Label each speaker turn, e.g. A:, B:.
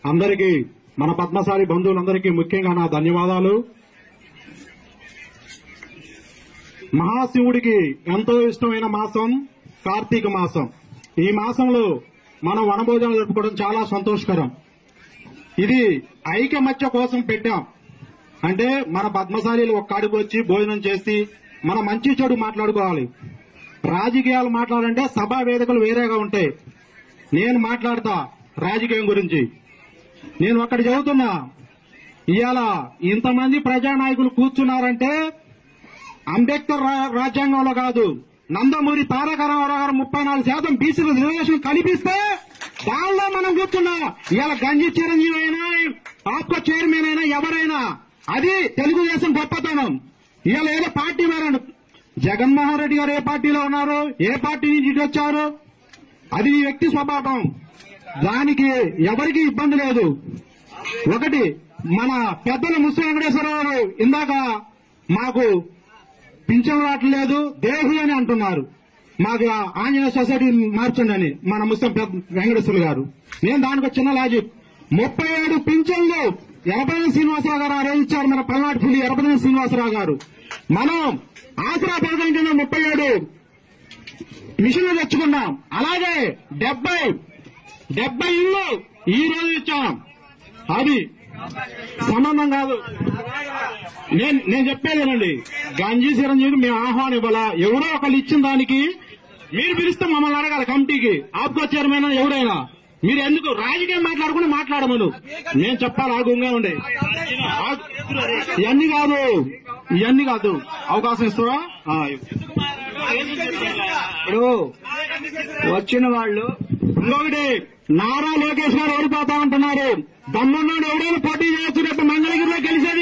A: అందరికీ మన పద్మశాలి బంధువులందరికీ ముఖ్యంగా నా ధన్యవాదాలు మహాశివుడికి ఎంతో ఇష్టమైన మాసం కార్తీక మాసం ఈ మాసంలో మనం వనభోజనాలు జరుపుకోవడం చాలా సంతోషకరం ఇది ఐకమత్య కోసం పెట్టాం అంటే మన పద్మశాలీలు ఒక్కడికి వచ్చి భోజనం చేసి మన మంచి చెడు మాట్లాడుకోవాలి రాజకీయాలు మాట్లాడాలంటే సభా వేదికలు వేరేగా ఉంటాయి నేను మాట్లాడతా రాజకీయం గురించి నేను ఒక్కటి చదువుతున్నా ఇవాళ ఇంతమంది ప్రజానాయకులు కూర్చున్నారంటే అంబేద్కర్ రా- రాజ్యాంగంలో కాదు నందమూరి తారక రామారావు గారు ముప్పై నాలుగు శాతం బీసీల రిజర్వేషన్ కల్పిస్తే దానిలో మనం కూర్చున్నా ఇవాళ గంజి చిరంజీవి అయినా ఆప్కో చైర్మన్ అయినా ఎవరైనా అది తెలుగుదేశం గొప్పతనం ఇవాళ ఏదో పార్టీ మారాడు జగన్మోహన్ రెడ్డి గారు ఏ పార్టీలో ఉన్నారు ఏ పార్టీ నుంచి ఇటు వచ్చారు అది ఈ వ్యక్తి స్వభావం దానికి ఎవరికీ ఇబ్బంది లేదు ఒకటి మన పెద్దలు ముస్లిం వెంకటేశ్వరరావు గారు ఇందాక మాకు పింఛన్ రావట్లేదు దేహి అని అంటున్నారు మాకు ఆ ఆంజనేయ సొసైటీ మార్చండి అని మన ముస్లిం పెద్ద వెంకటేశ్వర గారు నేను దానికి ఒక చిన్న లాజిక్ ముప్పై ఏడు పింఛన్లు ఎరపతి శ్రీనివాసరావు గారు ఆ రోజు ఇచ్చారు మన పల్నాడు పులి ఎరపతి శ్రీనివాసరావు గారు మనం ఆసరా పథకం కింద ముప్పై ఏడు మిషన్లు తెచ్చుకున్నాం అలాగే డెబ్బై డెబ్బై ఇల్లు ఈ రోజు ఇచ్చాం అది సంబంధం కాదు నేను నేను చెప్పేదేనండి గంజి చిరంజీవి మేము ఆహ్వానం ఇవ్వాలా ఎవరో ఒకళ్ళు ఇచ్చిన దానికి మీరు పిలిస్తే మమ్మల్ని అడగాలి కమిటీకి ఆప్కో చైర్మన్ ఎవరైనా మీరు ఎందుకు రాజకీయం మాట్లాడుకుని మాట్లాడమను నేను చెప్పాలి ఆగుంగా ఉండే ఆగు. ఇవన్నీ కాదు ఇవన్నీ కాదు అవకాశం ఇస్తావా ఆ, ఇవ్వు.
B: ఇప్పుడు వచ్చిన వాళ్ళు
A: ఇంకొకటి నారా లోకేష్ గారు ఓడిపోతా ఉంటున్నారు దమ్మున్నాడు ఎవరైనా పోటీ చేయొచ్చు రేపు మంగళగిరిలో గెలిచేది